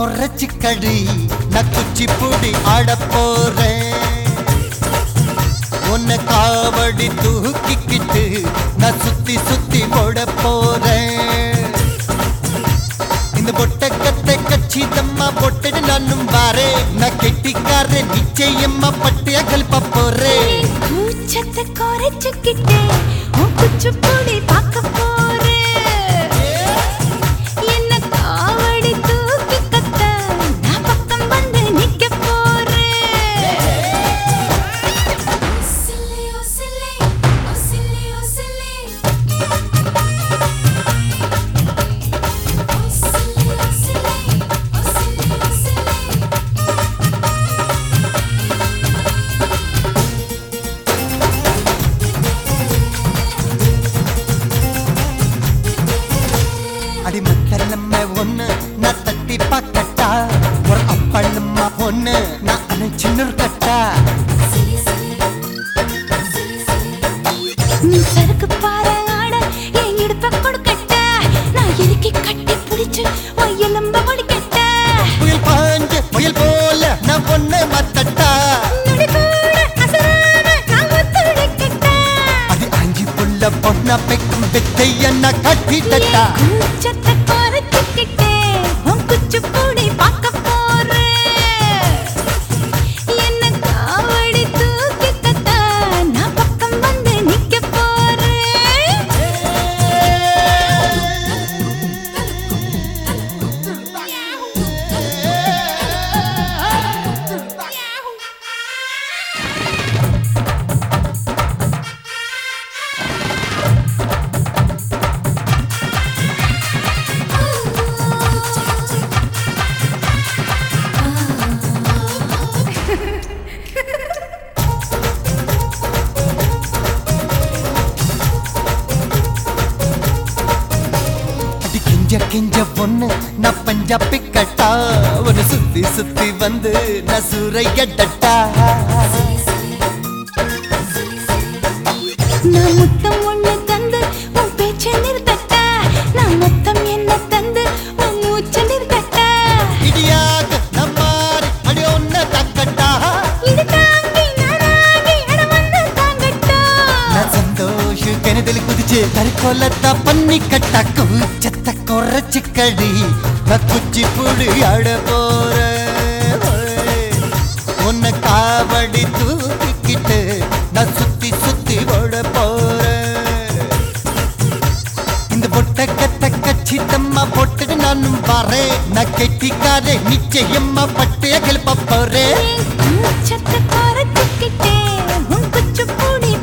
குறைச்சு கடி நான் குச்சி பூடி ஆட போறேன் உன்னை காவடி தூக்கிக்கிட்டு நான் சுத்தி சுத்தி ஓட போறேன் இந்த பொட்டக்கத்தை கச்சிதம்மா பொட்டடு நானும் பாரே நான் கெட்டிக்கார நிச்சயம்மா பட்டிய கல்ப போறேன் கூச்சத்தை குறைச்சுக்கிட்டே உன் குச்சிப்புடி பார்க்க போறேன் என்ன காவடி தூக்கி கத்த நான் பக்கம் வந்து நிக்க போறேன் சில்லி ஓ சில்லி ஓ சில்லி ஓ சில்லி ஓ சில்லி ஓ சில்லி ஓ சில்லி ஓ சில்லி அடி மக்கள் நம்ம ஒண்ணு நான் தட்டி பார்க்கட்டா ஒரு அப்பளம்மா ஒண்ணு நான் அணைச்சின்னு கட்டா நீ சறுக்கு பாறை ஆட என் இடுப்ப கொடுக்கட்ட நான் இறுக்கி கட்டி பிடிச்சு உன் எலும்ப ஒடிக்கட்ட புயல் பாஞ்சு புயல் போல நான் ஒண்ணு மத்தட்டா நொடி கூட அசராம நான் ஒத்துழைக்கட்ட அது அஞ்சு புள்ள பொண்ணா பெக்கும் வித்தைய நான் கட்டிட்டட்டா கூச்சத்தை குறைச்சிக்கிட்டே உன் குச்சிப்புடி பார்க்க போறேன் என்ன காவடி தூக்கி கத்த நான் பக்கம் வந்து நிக்க போறேன் அடி கிஞ்ச கிஞ்ச பொண்ணு நான் பஞ்சாபி கட்டா ஒரு சுத்தி சுத்தி வந்து நான் சூறையட்டா நான் முத்தம் ஒண்ணு தந்து உன் பேச்சை நிறுத்தட்ட நான் மொத்தம் என்ன தந்து உன் மூச்சை நிறுத்தட்ட இடியாக நம்மாரி அடி ஒன்ன தக்கட்டா இது தாங்கி நானாகி அட வந்து தாங்கட்டா நான் சந்தோஷ கிணதில் குதிச்சு தற்கொலத்தா பண்ணி கட்டா கூச்சத்தை குறைச்சு கடி நான் குச்சி புடி ஆட போறேன் உன்னை காவடி தூக்கிக்கிட்டு நான் சுத்தி சுத்தி ஓட போறேன் இந்த பொட்டக்கத்தை கச்சிதம்மா போட்டுட்டு நானும் வரேன் நான் கெட்டிக்காரே நிச்சயம்மா பட்டைய கிளப்ப போறேன் கூச்சத்தை குறைச்சிக்கிட்டே உன் குச்சிப்புடி